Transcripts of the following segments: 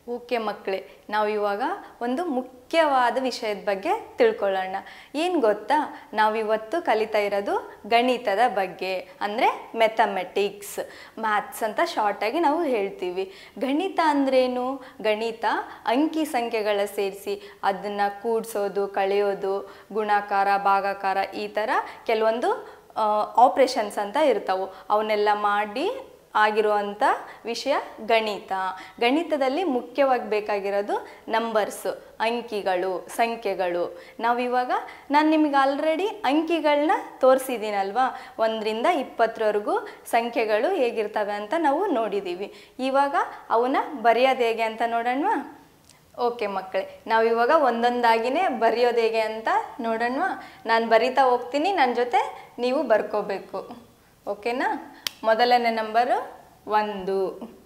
Okay ಮಕ್ಕಳೇ ನಾವು ಇವಾಗ ಒಂದು ಮುಖ್ಯವಾದ ವಿಷಯದ ಬಗ್ಗೆ ತಿಳ್ಕೊಳ್ಳೋಣ ಏನು ಗೊತ್ತಾ ನಾವಿವತ್ತು ಕಲಿತಾ ಇರೋದು ಗಣಿತದ ಬಗ್ಗೆ ಅಂದರೆ ಮೆಥಮೆಟಿಕ್ಸ್ ಮ್ಯಾಥ್ಸ್ ಅಂತ ಶಾರ್ಟಾಗಿ ನಾವು ಹೇಳ್ತೀವಿ ಗಣಿತ ಅಂದ್ರೇನು ಗಣಿತ ಅಂಕಿ ಸಂಖ್ಯೆಗಳ ಸೇರಿಸಿ ಅದನ್ನು ಕೂಡಿಸೋದು ಕಳೆಯೋದು ಗುಣಾಕಾರ ಭಾಗಾಕಾರ ಈ ಥರ ಕೆಲವೊಂದು ಆಪ್ರೇಷನ್ಸ್ ಅಂತ ಇರ್ತಾವೆ ಅವನ್ನೆಲ್ಲ ಮಾಡಿ ಆಗಿರುವಂಥ ವಿಷಯ ಗಣಿತ ಗಣಿತದಲ್ಲಿ ಮುಖ್ಯವಾಗಿ ಬೇಕಾಗಿರೋದು ನಂಬರ್ಸ್ ಅಂಕಿಗಳು ಸಂಖ್ಯೆಗಳು ನಾವಿವಾಗ ನಾನು ನಿಮಗೆ ಆಲ್ರೆಡಿ ಅಂಕಿಗಳನ್ನ ತೋರಿಸಿದ್ದೀನಲ್ವಾ ಒಂದರಿಂದ ಇಪ್ಪತ್ತರವರೆಗೂ ಸಂಖ್ಯೆಗಳು ಹೇಗಿರ್ತವೆ ಅಂತ ನಾವು ನೋಡಿದ್ದೀವಿ ಇವಾಗ ಅವನ್ನ ಬರೆಯೋದು ಹೇಗೆ ಅಂತ ನೋಡೋಣವಾ ಓಕೆ ಮಕ್ಕಳೇ ನಾವಿವಾಗ ಒಂದೊಂದಾಗಿನೇ ಬರೆಯೋದು ಹೇಗೆ ಅಂತ ನೋಡೋಣವಾ ನಾನು ಬರಿತಾ ಹೋಗ್ತೀನಿ ನನ್ನ ಜೊತೆ ನೀವು ಬರ್ಕೋಬೇಕು ಓಕೆನಾ ಮೊದಲನೇ ನಂಬರು ಒಂದು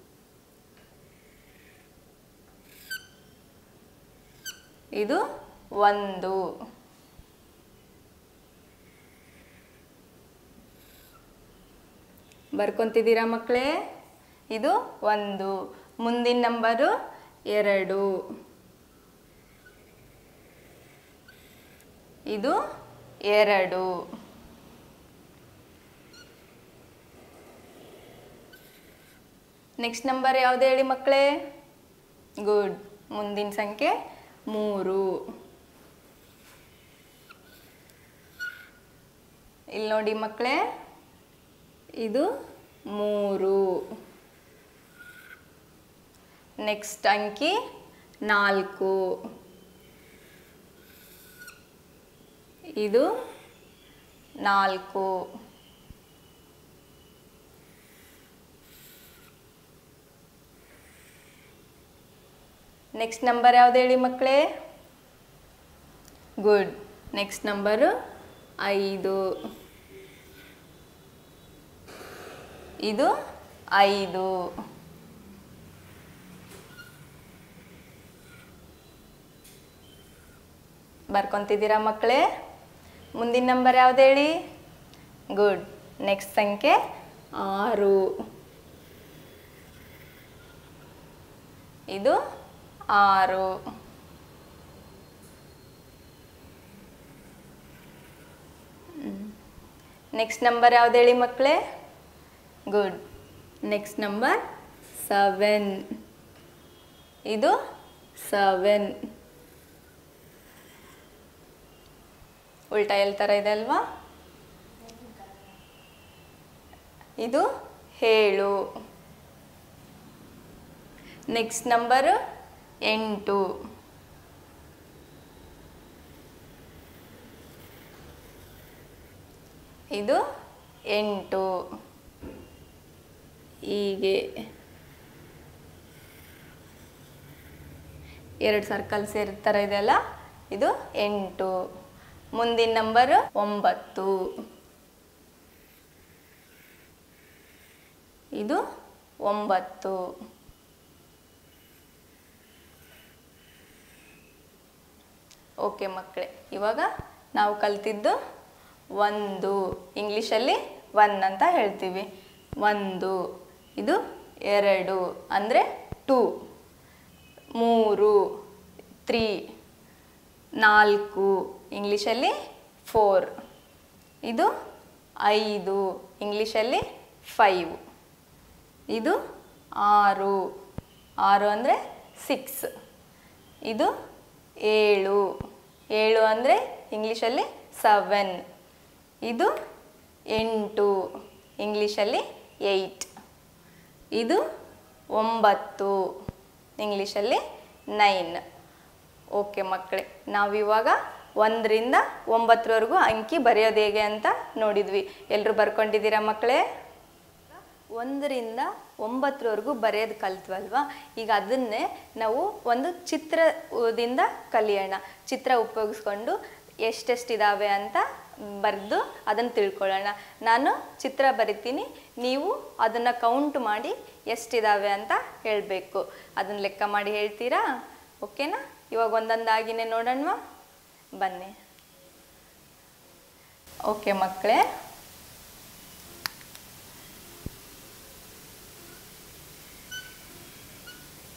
ಇದು ಒಂದು ಬರ್ಕೊಂತಿದ್ದೀರಾ ಮಕ್ಕಳೇ ಇದು ಒಂದು ಮುಂದಿನ ನಂಬರು ಎರಡು ಇದು ಎರಡು ನೆಕ್ಸ್ಟ್ ನಂಬರ್ ಯಾವುದು ಹೇಳಿ ಮಕ್ಕಳೇ ಗುಡ್ ಮುಂದಿನ ಸಂಖ್ಯೆ ಮೂರು ಇಲ್ಲಿ ನೋಡಿ ಮಕ್ಕಳೇ ಇದು ಮೂರು ನೆಕ್ಸ್ಟ್ ಅಂಕಿ ನಾಲ್ಕು ಇದು ನಾಲ್ಕು ನೆಕ್ಸ್ಟ್ ನಂಬರ್ ಯಾವ್ದು ಹೇಳಿ ಮಕ್ಕಳೇ ಗುಡ್ ನೆಕ್ಸ್ಟ್ ನಂಬರು ಐದು ಇದು ಐದು ಬರ್ಕೊಂತಿದ್ದೀರಾ ಮಕ್ಕಳೇ ಮುಂದಿನ ನಂಬರ್ ಯಾವ್ದು ಹೇಳಿ ಗುಡ್ ನೆಕ್ಸ್ಟ್ ಸಂಖ್ಯೆ ಆರು ಇದು ಆರು ನೆಕ್ಸ್ಟ್ ನಂಬರ್ ಯಾವ್ದು ಹೇಳಿ ಮಕ್ಕಳೇ ಗುಡ್ ನೆಕ್ಸ್ಟ್ ನಂಬರ್ ಸೆವೆನ್ ಇದು ಸೆವೆನ್ ಉಲ್ಟಾ ಎಲ್ ಥರ ಇದೆ ಅಲ್ವಾ ಇದು ಏಳು ನೆಕ್ಸ್ಟ್ ನಂಬರು ಎಂಟು ಇದು ಎಂಟು ಹೀಗೆ ಎರಡು ಸರ್ಕಲ್ ಸೇರಿ ಥರ ಇದೆಯಲ್ಲ ಇದು ಎಂಟು ಮುಂದಿನ ನಂಬರು ಒಂಬತ್ತು ಇದು ಒಂಬತ್ತು ಓಕೆ ಮಕ್ಕಳೇ ಇವಾಗ ನಾವು ಕಲ್ತಿದ್ದು ಒಂದು ಇಂಗ್ಲೀಷಲ್ಲಿ ಒನ್ ಅಂತ ಹೇಳ್ತೀವಿ ಒಂದು ಇದು ಎರಡು ಅಂದರೆ ಟೂ ಮೂರು ತ್ರೀ ನಾಲ್ಕು ಇಂಗ್ಲೀಷಲ್ಲಿ ಫೋರ್ ಇದು ಐದು ಇಂಗ್ಲೀಷಲ್ಲಿ ಫೈವ್ ಇದು ಆರು ಆರು ಅಂದರೆ ಸಿಕ್ಸ್ ಇದು ಏಳು ಏಳು ಅಂದರೆ ಇಂಗ್ಲೀಷಲ್ಲಿ ಸೆವೆನ್ ಇದು ಎಂಟು ಇಂಗ್ಲೀಷಲ್ಲಿ ಏಯ್ಟ್ ಇದು ಒಂಬತ್ತು ಇಂಗ್ಲೀಷಲ್ಲಿ ನೈನ್ ಓಕೆ ಮಕ್ಕಳೇ ನಾವಿವಾಗ ಒಂದರಿಂದ ಒಂಬತ್ತರವರೆಗೂ ಅಂಕಿ ಬರೆಯೋದು ಹೇಗೆ ಅಂತ ನೋಡಿದ್ವಿ ಎಲ್ಲರೂ ಬರ್ಕೊಂಡಿದ್ದೀರಾ ಮಕ್ಕಳೇ ಒಂದರಿಂದ ಒಂಬತ್ತರವರೆಗೂ ಬರೆಯೋದು ಕಲ್ತ್ವಲ್ವಾ ಈಗ ಅದನ್ನೇ ನಾವು ಒಂದು ಚಿತ್ರದಿಂದ ಕಲಿಯೋಣ ಚಿತ್ರ ಉಪಯೋಗಿಸ್ಕೊಂಡು ಎಷ್ಟೆಷ್ಟಿದಾವೆ ಅಂತ ಬರೆದು ಅದನ್ನು ತಿಳ್ಕೊಳ್ಳೋಣ ನಾನು ಚಿತ್ರ ಬರಿತೀನಿ ನೀವು ಅದನ್ನು ಕೌಂಟ್ ಮಾಡಿ ಎಷ್ಟಿದಾವೆ ಅಂತ ಹೇಳಬೇಕು ಅದನ್ನು ಲೆಕ್ಕ ಮಾಡಿ ಹೇಳ್ತೀರಾ ಓಕೆನಾ ಇವಾಗ ಒಂದೊಂದಾಗಿನೇ ನೋಡೋಣವಾ ಬನ್ನಿ ಓಕೆ ಮಕ್ಕಳೇ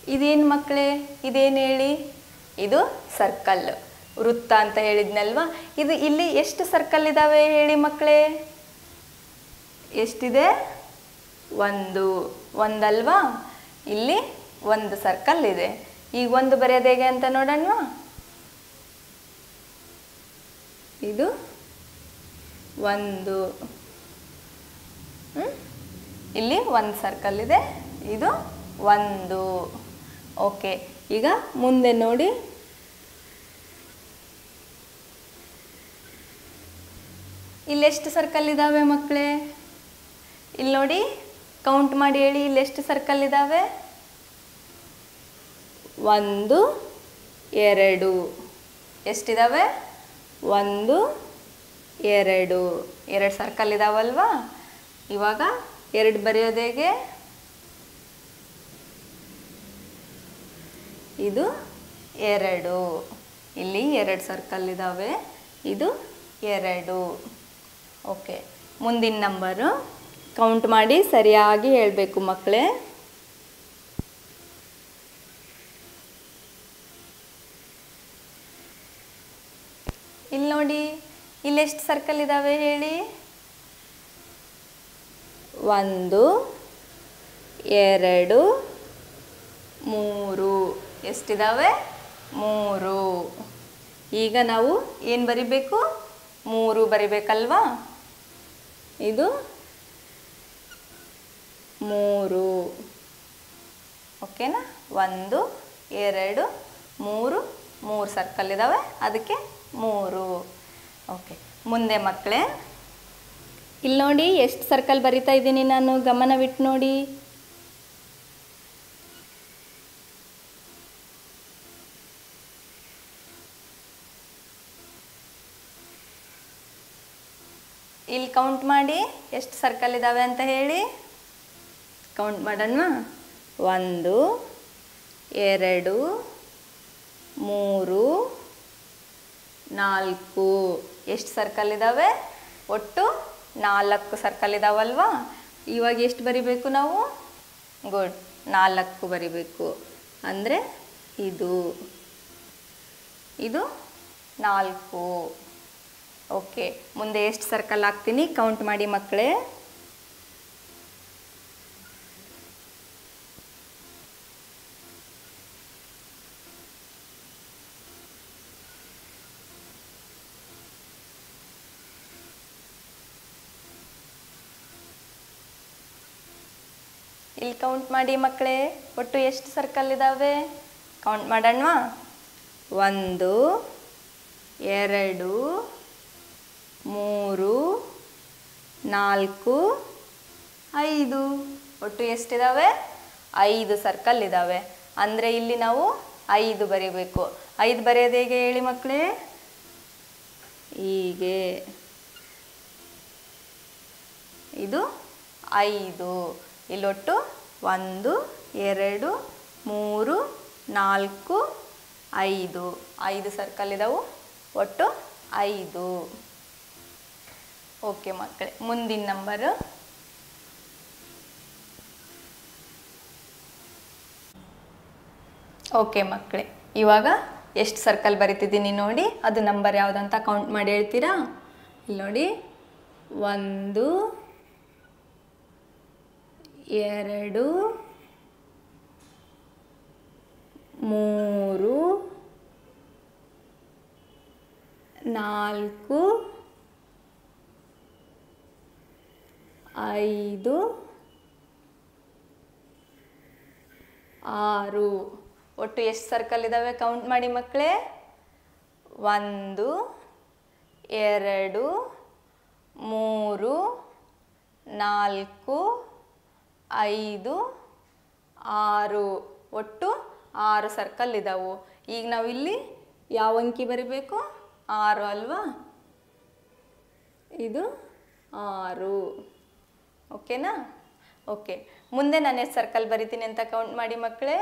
ಇದೇನು ಮಕ್ಕಳೇ ಇದೇನು ಹೇಳಿ ಇದು ಸರ್ಕಲ್ ವೃತ್ತ ಅಂತ ಹೇಳಿದ್ನಲ್ವಾ ಇದು ಇಲ್ಲಿ ಎಷ್ಟು ಸರ್ಕಲ್ ಇದ್ದಾವೆ ಹೇಳಿ ಮಕ್ಕಳೇ ಎಷ್ಟಿದೆ ಒಂದು ಒಂದಲ್ವಾ ಇಲ್ಲಿ ಒಂದು ಸರ್ಕಲ್ ಇದೆ ಈಗ ಒಂದು ಬರೆಯೋದು ಹೇಗೆ ಅಂತ ನೋಡೋಣ ಇದು ಒಂದು ಹ್ಮ್? ಇಲ್ಲಿ ಒಂದು ಸರ್ಕಲ್ ಇದೆ ಇದು ಒಂದು ಓಕೆ ಈಗ ಮುಂದೆ ನೋಡಿ ಇಲ್ಲಿ ಎಷ್ಟು ಸರ್ಕಲ್ ಇದ್ದಾವೆ ಮಕ್ಕಳೇ ಇಲ್ಲಿ ನೋಡಿ ಕೌಂಟ್ ಮಾಡಿ ಹೇಳಿ ಇಲ್ಲಿ ಎಷ್ಟು ಸರ್ಕಲ್ ಇದ್ದಾವೆ ಒಂದು ಎರಡು ಎಷ್ಟಿದಾವೆ ಒಂದು ಎರಡು ಎರಡು ಸರ್ಕಲ್ ಇದಾವಲ್ವಾ ಇವಾಗ ಎರಡು ಬರೆಯೋದು ಹೇಗೆ ಇದು ಎರಡು ಇಲ್ಲಿ ಎರಡು ಸರ್ಕಲ್ ಇದ್ದಾವೆ ಇದು ಎರಡು ಓಕೆ ಮುಂದಿನ ನಂಬರು ಕೌಂಟ್ ಮಾಡಿ ಸರಿಯಾಗಿ ಹೇಳಬೇಕು ಮಕ್ಕಳೇ ಇಲ್ಲಿ ನೋಡಿ ಇಲ್ಲಿ ಎಷ್ಟು ಸರ್ಕಲ್ ಇದ್ದಾವೆ ಹೇಳಿ ಒಂದು ಎರಡು ಮೂರು ಎಷ್ಟಿದಾವೆ ಮೂರು ಈಗ ನಾವು ಏನು ಬರಿಬೇಕು ಮೂರು ಬರಿಬೇಕಲ್ವಾ ಇದು ಮೂರು ಓಕೆನಾ ಒಂದು ಎರಡು ಮೂರು ಮೂರು ಸರ್ಕಲ್ ಇದ್ದಾವೆ ಅದಕ್ಕೆ ಮೂರು ಓಕೆ ಮುಂದೆ ಮಕ್ಕಳೇ ಇಲ್ಲಿ ನೋಡಿ ಎಷ್ಟು ಸರ್ಕಲ್ ಬರಿತಾ ಇದ್ದೀನಿ ನಾನು ಗಮನವಿಟ್ಟು ನೋಡಿ ಇಲ್ಲಿ ಕೌಂಟ್ ಮಾಡಿ ಎಷ್ಟು ಸರ್ಕಲ್ ಇದ್ದಾವೆ ಅಂತ ಹೇಳಿ ಕೌಂಟ್ ಮಾಡೋಣ ಒಂದು ಎರಡು ಮೂರು ನಾಲ್ಕು ಎಷ್ಟು ಸರ್ಕಲ್ ಇದ್ದಾವೆ ಒಟ್ಟು ನಾಲ್ಕು ಸರ್ಕಲ್ ಇದಾವಲ್ವಾ ಇವಾಗ ಎಷ್ಟು ಬರಿಬೇಕು ನಾವು ಗುಡ್ ನಾಲ್ಕು ಬರಿಬೇಕು ಅಂದರೆ ಇದು ಇದು ನಾಲ್ಕು ಓಕೆ ಮುಂದೆ ಎಷ್ಟು ಸರ್ಕಲ್ ಹಾಕ್ತೀನಿ ಕೌಂಟ್ ಮಾಡಿ ಮಕ್ಕಳೇ ಇಲ್ಲಿ ಕೌಂಟ್ ಮಾಡಿ ಮಕ್ಕಳೇ ಒಟ್ಟು ಎಷ್ಟು ಸರ್ಕಲ್ ಇದ್ದಾವೆ ಕೌಂಟ್ ಮಾಡೋಣವಾ ಒಂದು ಎರಡು ಮೂರು ನಾಲ್ಕು ಐದು ಒಟ್ಟು ಎಷ್ಟಿದಾವೆ ಐದು ಸರ್ಕಲ್ ಇದ್ದಾವೆ ಅಂದರೆ ಇಲ್ಲಿ ನಾವು ಐದು ಬರೀಬೇಕು ಐದು ಬರೆಯೋದು ಹೇಗೆ ಹೇಳಿ ಮಕ್ಕಳೇ ಹೀಗೆ ಇದು ಐದು ಇಲ್ಲೊಟ್ಟು ಒಂದು ಎರಡು ಮೂರು ನಾಲ್ಕು ಐದು ಐದು ಸರ್ಕಲ್ ಇದಾವು ಒಟ್ಟು ಐದು ಓಕೆ ಮಕ್ಕಳೇ ಮುಂದಿನ ನಂಬರು ಓಕೆ ಮಕ್ಕಳೇ ಇವಾಗ ಎಷ್ಟು ಸರ್ಕಲ್ ಬರಿತಿದ್ದೀನಿ ನೋಡಿ ಅದು ನಂಬರ್ ಯಾವುದಂತ ಕೌಂಟ್ ಮಾಡಿ ಹೇಳ್ತೀರಾ ಇಲ್ಲಿ ನೋಡಿ ಒಂದು ಎರಡು ಮೂರು ನಾಲ್ಕು ಐದು ಆರು ಒಟ್ಟು ಎಷ್ಟು ಸರ್ಕಲ್ ಇದ್ದಾವೆ ಕೌಂಟ್ ಮಾಡಿ ಮಕ್ಕಳೇ ಒಂದು ಎರಡು ಮೂರು ನಾಲ್ಕು ಐದು ಆರು ಒಟ್ಟು ಆರು ಸರ್ಕಲ್ ಇದ್ದಾವು ಈಗ ನಾವು ಇಲ್ಲಿ ಯಾವ ಅಂಕಿ ಬರಿಬೇಕು ಆರು ಅಲ್ವಾ ಇದು ಆರು ಓಕೆನಾ ಓಕೆ ಮುಂದೆ ನಾನು ಎಷ್ಟು ಸರ್ಕಲ್ ಬರಿತೀನಿ ಅಂತ ಕೌಂಟ್ ಮಾಡಿ ಮಕ್ಕಳೇ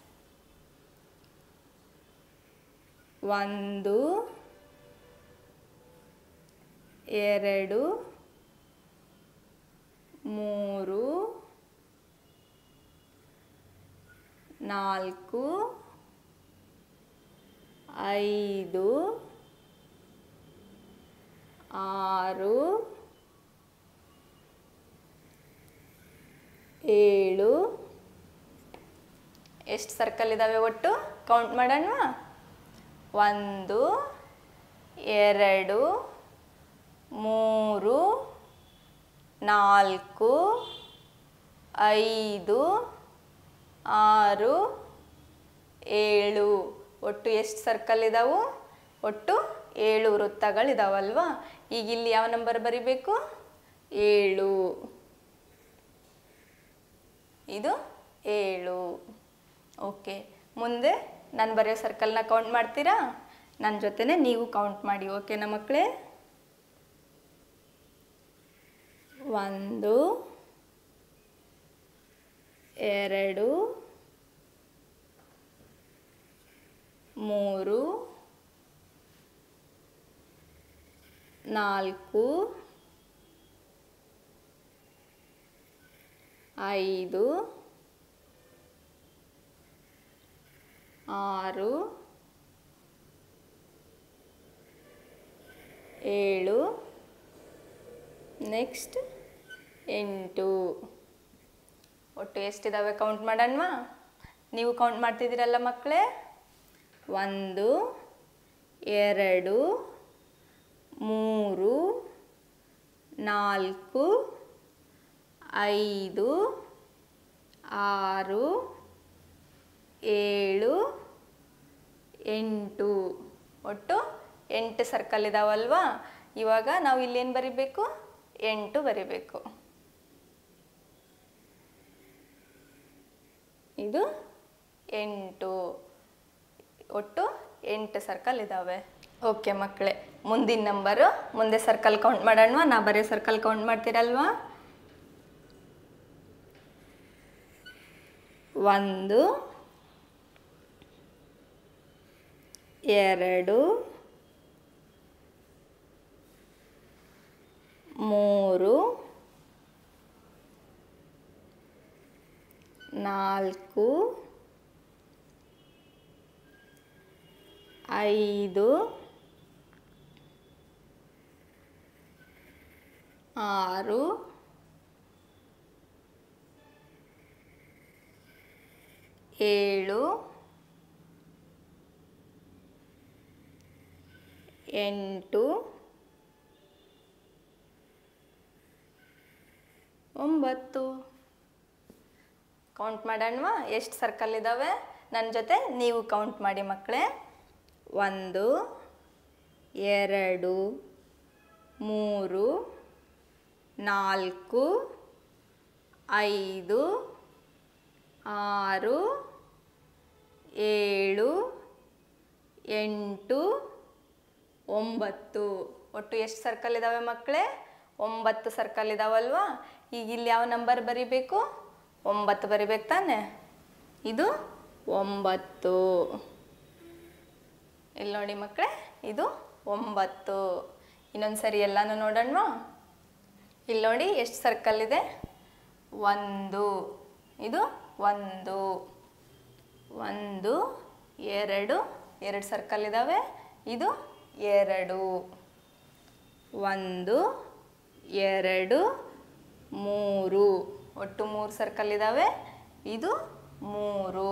ಒಂದು ಎರಡು ಮೂರು ನಾಲ್ಕು ಐದು ಆರು ಏಳು ಎಷ್ಟು ಸರ್ಕಲ್ ಇದ್ದಾವೆ ಒಟ್ಟು ಕೌಂಟ್ ಮಾಡೋಣವಾ ಒಂದು ಎರಡು ಮೂರು ನಾಲ್ಕು ಐದು ಆರು ಏಳು ಒಟ್ಟು ಎಷ್ಟು ಸರ್ಕಲ್ ಇದಾವು ಒಟ್ಟು ಏಳು ವೃತ್ತಗಳಿದಾವಲ್ವಾ ಈಗ ಇಲ್ಲಿ ಯಾವ ನಂಬರ್ ಬರಿಬೇಕು ಏಳು ಇದು ಏಳು ಓಕೆ ಮುಂದೆ ನಾನು ಬರೆಯೋ ಸರ್ಕಲ್ನ ಕೌಂಟ್ ಮಾಡ್ತೀರಾ ನನ್ನ ಜೊತೆನೆ ನೀವು ಕೌಂಟ್ ಮಾಡಿ ಓಕೆನಾ ಮಕ್ಕಳೇ ಒಂದು ಎರಡು ಮೂರು ನಾಲ್ಕು ಐದು ಆರು ಏಳು ನೆಕ್ಸ್ಟ್ ಎಂಟು ಒಟ್ಟು ಎಷ್ಟಿದಾವೆ ಕೌಂಟ್ ಮಾಡೋಣವಾ ನೀವು ಕೌಂಟ್ ಮಾಡ್ತಿದ್ದೀರಲ್ಲ ಮಕ್ಕಳೇ ಒಂದು ಎರಡು ಮೂರು ನಾಲ್ಕು ಐದು ಆರು ಏಳು ಎಂಟು ಒಟ್ಟು ಎಂಟು ಸರ್ಕಲ್ ಇದಾವಲ್ವಾ ಇವಾಗ ನಾವು ಇಲ್ಲೇನು ಬರಿಬೇಕು ಎಂಟು ಬರಿಬೇಕು ಇದು ಎಂಟು ಒಟ್ಟು ಎಂಟು ಸರ್ಕಲ್ ಇದ್ದಾವೆ ಓಕೆ ಮಕ್ಕಳೇ ಮುಂದಿನ ನಂಬರು ಮುಂದೆ ಸರ್ಕಲ್ ಕೌಂಟ್ ಮಾಡೋಣವಾ ನಾ ಬರೀ ಸರ್ಕಲ್ ಕೌಂಟ್ ಮಾಡ್ತೀರಲ್ವಾ ಒಂದು ಎರಡು ಮೂರು ನಾಲ್ಕು ಐದು ಆರು ಏಳು ಎಂಟು ಒಂಬತ್ತು ಕೌಂಟ್ ಮಾಡೋಣವಾ ಎಷ್ಟು ಸರ್ಕಲ್ ಇದ್ದಾವೆ ನನ್ನ ಜೊತೆ ನೀವು ಕೌಂಟ್ ಮಾಡಿ ಮಕ್ಕಳೇ ಒಂದು ಎರಡು ಮೂರು ನಾಲ್ಕು ಐದು ಆರು ಏಳು ಎಂಟು ಒಂಬತ್ತು ಒಟ್ಟು ಎಷ್ಟು ಸರ್ಕಲ್ ಇದ್ದಾವೆ ಮಕ್ಕಳೇ ಒಂಬತ್ತು ಸರ್ಕಲ್ ಇದಾವಲ್ವಾ ಈಗ ಇಲ್ಲಿ ಯಾವ ನಂಬರ್ ಬರಿಬೇಕು ಒಂಬತ್ತು ಬರಿಬೇಕು ತಾನೆ ಇದು ಒಂಬತ್ತು ಇಲ್ಲಿ ನೋಡಿ ಮಕ್ಕಳೇ ಇದು ಒಂಬತ್ತು ಇನ್ನೊಂದು ಸರಿ ಎಲ್ಲನೂ ನೋಡೋಣವಾ ಇಲ್ಲಿ ನೋಡಿ ಎಷ್ಟು ಸರ್ಕಲ್ ಇದೆ ಒಂದು ಇದು ಒಂದು ಒಂದು ಎರಡು ಎರಡು ಸರ್ಕಲ್ ಇದ್ದಾವೆ ಇದು ಎರಡು ಒಂದು ಎರಡು ಮೂರು ಒಟ್ಟು ಮೂರು ಸರ್ಕಲ್ ಇದ್ದಾವೆ ಇದು ಮೂರು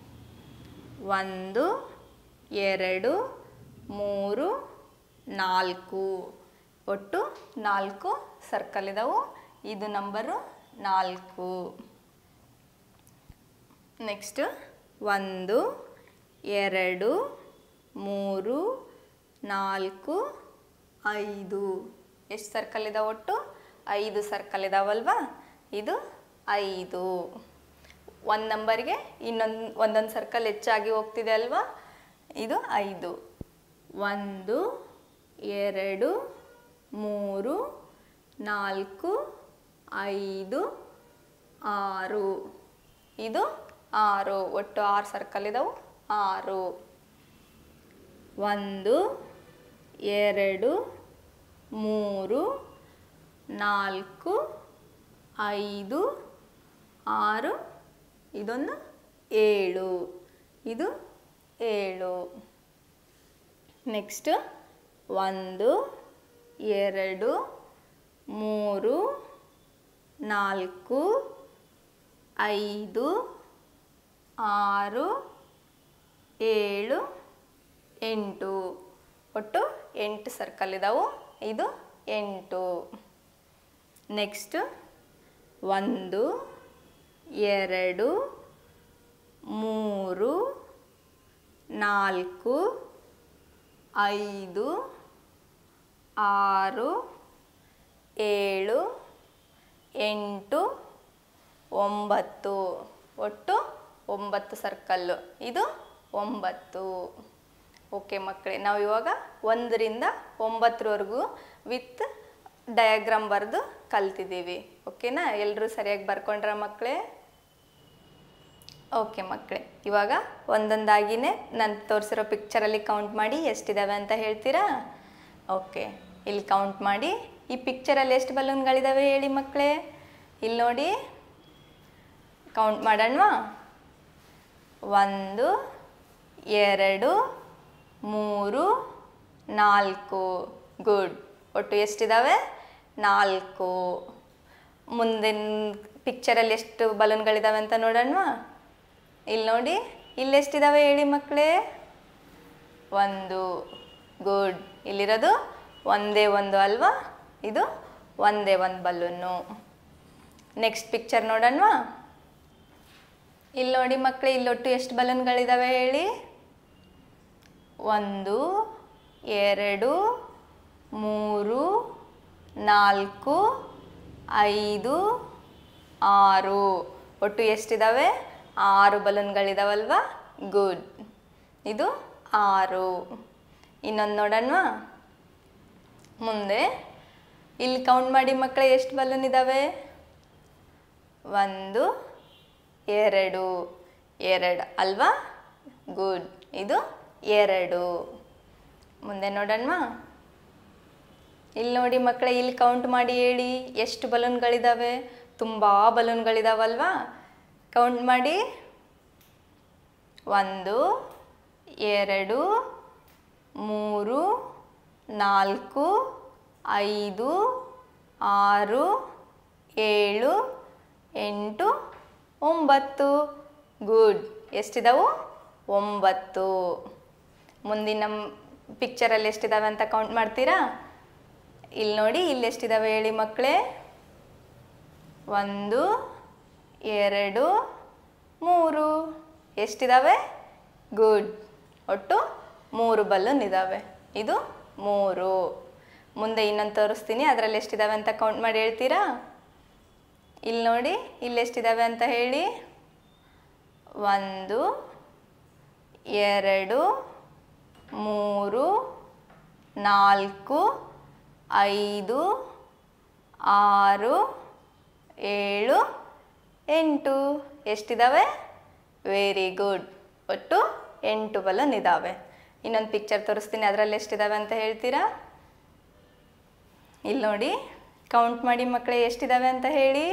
ಒಂದು ಎರಡು ಮೂರು ನಾಲ್ಕು ಒಟ್ಟು ನಾಲ್ಕು ಸರ್ಕಲ್ ಇದಾವು ಇದು ನಂಬರು ನಾಲ್ಕು ನೆಕ್ಸ್ಟ್ ಒಂದು ಎರಡು ಮೂರು ನಾಲ್ಕು ಐದು ಎಷ್ಟು ಸರ್ಕಲ್ ಇದಾವೆ ಒಟ್ಟು ಐದು ಸರ್ಕಲ್ ಇದಾವಲ್ವಾ ಇದು ಐದು ಒಂದು ನಂಬರ್ಗೆ ಇನ್ನೊಂದು ಒಂದೊಂದು ಸರ್ಕಲ್ ಹೆಚ್ಚಾಗಿ ಹೋಗ್ತಿದೆ ಅಲ್ವಾ ಇದು ಐದು ಒಂದು ಎರಡು ಮೂರು ನಾಲ್ಕು ಐದು ಆರು ಇದು ಆರು ಒಟ್ಟು ಆರು ಸರ್ಕಲ್ ಇದಾವು ಆರು ಒಂದು ಎರಡು ಮೂರು ನಾಲ್ಕು ಐದು ಆರು ಇದೊಂದು ಏಳು ಇದು ಏಳು ನೆಕ್ಸ್ಟ್ ಒಂದು ಎರಡು ಮೂರು ನಾಲ್ಕು ಐದು ಆರು ಏಳು ಎಂಟು ಒಟ್ಟು ಎಂಟು ಸರ್ಕಲ್ ಇದಾವು ಇದು ಎಂಟು ನೆಕ್ಸ್ಟ್ ಒಂದು ಎರಡು ಮೂರು ನಾಲ್ಕು ಐದು ಆರು ಏಳು ಎಂಟು ಒಂಬತ್ತು ಒಟ್ಟು ಒಂಬತ್ತು ಸರ್ಕಲ್ಲು ಇದು ಒಂಬತ್ತು ಓಕೆ ಮಕ್ಕಳೇ ನಾವು ಇವಾಗ ಒಂದರಿಂದ ಒಂಬತ್ತರವರೆಗೂ ವಿತ್ ಡಯಾಗ್ರಾಮ್ ಬರೆದು ಕಲ್ತಿದ್ದೀವಿ ಓಕೆನಾ ಎಲ್ಲರೂ ಸರಿಯಾಗಿ ಬರ್ಕೊಂಡ್ರ ಮಕ್ಕಳೇ ಓಕೆ ಮಕ್ಕಳೇ ಇವಾಗ ಒಂದೊಂದಾಗಿನೇ ನಾನು ತೋರಿಸಿರೋ ಪಿಕ್ಚರಲ್ಲಿ ಕೌಂಟ್ ಮಾಡಿ ಎಷ್ಟಿದಾವೆ ಅಂತ ಹೇಳ್ತೀರಾ ಓಕೆ ಇಲ್ಲಿ ಕೌಂಟ್ ಮಾಡಿ ಈ ಪಿಕ್ಚರಲ್ಲಿ ಎಷ್ಟು ಬಲೂನ್ಗಳಿದಾವೆ ಹೇಳಿ ಮಕ್ಕಳೇ ಇಲ್ಲಿ ನೋಡಿ ಕೌಂಟ್ ಮಾಡೋಣವಾ ಒಂದು ಎರಡು ಮೂರು ನಾಲ್ಕು ಗುಡ್ ಒಟ್ಟು ಎಷ್ಟಿದಾವೆ ನಾಲ್ಕು ಮುಂದಿನ ಪಿಕ್ಚರಲ್ಲಿ ಎಷ್ಟು ಬಲೂನ್ಗಳಿದಾವೆ ಅಂತ ನೋಡೋಣವಾ ಇಲ್ಲಿ ನೋಡಿ ಇಲ್ಲಿ ಎಷ್ಟಿದಾವೆ ಹೇಳಿ ಮಕ್ಕಳೇ ಒಂದು ಗುಡ್ ಇಲ್ಲಿರೋದು ಒಂದೇ ಒಂದು ಅಲ್ವಾ ಇದು ಒಂದೇ ಒಂದು ಬಲೂನು ನೆಕ್ಸ್ಟ್ ಪಿಕ್ಚರ್ ನೋಡೋಣವಾ ಇಲ್ಲಿ ನೋಡಿ ಮಕ್ಕಳೇ ಇಲ್ಲೊಟ್ಟು ಎಷ್ಟು ಬಲೂನ್ಗಳಿದಾವೆ ಹೇಳಿ ಒಂದು ಎರಡು ಮೂರು ನಾಲ್ಕು ಐದು ಆರು ಒಟ್ಟು ಎಷ್ಟಿದಾವೆ ಆರು ಬಲೂನ್ಗಳಿದಾವಲ್ವಾ ಗುಡ್ ಇದು ಆರು ಇನ್ನೊಂದು ನೋಡೋಣವಾ ಮುಂದೆ ಇಲ್ಲಿ ಕೌಂಟ್ ಮಾಡಿ ಮಕ್ಕಳೇ ಎಷ್ಟು ಬಲೂನ್ ಇದ್ದಾವೆ ಒಂದು ಎರಡು ಎರಡು ಅಲ್ವಾ ಗುಡ್ ಇದು ಎರಡು ಮುಂದೆ ನೋಡೋಣವಾ ಇಲ್ಲಿ ನೋಡಿ ಮಕ್ಕಳೇ ಇಲ್ಲಿ ಕೌಂಟ್ ಮಾಡಿ ಹೇಳಿ ಎಷ್ಟು ಬಲೂನ್ಗಳಿದ್ದಾವೆ ತುಂಬ ಬಲೂನ್ಗಳಿದಾವಲ್ವಾ ಕೌಂಟ್ ಮಾಡಿ ಒಂದು ಎರಡು ಮೂರು ನಾಲ್ಕು ಐದು ಆರು ಏಳು ಎಂಟು ಒಂಬತ್ತು ಗುಡ್ ಎಷ್ಟಿದಾವು ಒಂಬತ್ತು ಮುಂದಿನ ಪಿಕ್ಚರಲ್ಲಿ ಎಷ್ಟಿದಾವೆ ಅಂತ ಕೌಂಟ್ ಮಾಡ್ತೀರಾ ಇಲ್ಲಿ ನೋಡಿ ಇಲ್ಲಿ ಎಷ್ಟಿದಾವೆ ಹೇಳಿ ಮಕ್ಕಳೇ ಒಂದು ಎರಡು ಮೂರು ಎಷ್ಟಿದಾವೆ ಗುಡ್ ಒಟ್ಟು ಮೂರು ಬಲೂನ್ ಇದ್ದಾವೆ ಇದು ಮೂರು ಮುಂದೆ ಇನ್ನೊಂದು ತೋರಿಸ್ತೀನಿ ಅದರಲ್ಲಿ ಎಷ್ಟಿದಾವೆ ಅಂತ ಕೌಂಟ್ ಮಾಡಿ ಹೇಳ್ತೀರಾ ಇಲ್ಲಿ ನೋಡಿ ಇಲ್ಲಿ ಎಷ್ಟಿದಾವೆ ಅಂತ ಹೇಳಿ ಒಂದು ಎರಡು ಮೂರು ನಾಲ್ಕು ಐದು ಆರು ಏಳು ಎಂಟು ಎಷ್ಟಿದಾವೆ ವೆರಿ ಗುಡ್ ಒಟ್ಟು ಎಂಟು ಬಲೂನ್ ಇದ್ದಾವೆ ಇನ್ನೊಂದು ಪಿಕ್ಚರ್ ತೋರಿಸ್ತೀನಿ ಅದರಲ್ಲಿ ಎಷ್ಟಿದಾವೆ ಅಂತ ಹೇಳ್ತೀರಾ ಇಲ್ಲಿ ನೋಡಿ ಕೌಂಟ್ ಮಾಡಿ ಮಕ್ಕಳೇ ಎಷ್ಟಿದಾವೆ ಅಂತ ಹೇಳಿ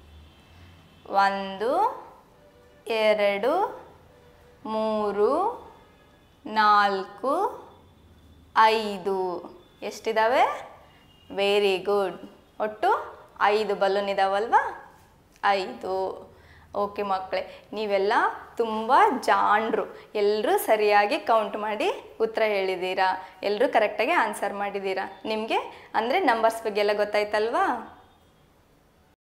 ಒಂದು ಎರಡು ಮೂರು ನಾಲ್ಕು ಐದು ಎಷ್ಟಿದಾವೆ ವೆರಿ ಗುಡ್ ಒಟ್ಟು ಐದು ಬಲೂನ್ ಇದಾವಲ್ವಾ ಐದು ಓಕೆ ಮಕ್ಕಳೇ ನೀವೆಲ್ಲ ತುಂಬ ಜಾಣರು ಎಲ್ಲರೂ ಸರಿಯಾಗಿ ಕೌಂಟ್ ಮಾಡಿ ಉತ್ತರ ಹೇಳಿದ್ದೀರಾ ಎಲ್ಲರೂ ಕರೆಕ್ಟಾಗಿ ಆನ್ಸರ್ ಮಾಡಿದ್ದೀರಾ ನಿಮಗೆ ಅಂದರೆ ನಂಬರ್ಸ್ ಬಗ್ಗೆ ಎಲ್ಲ ಗೊತ್ತಾಯ್ತಲ್ವಾ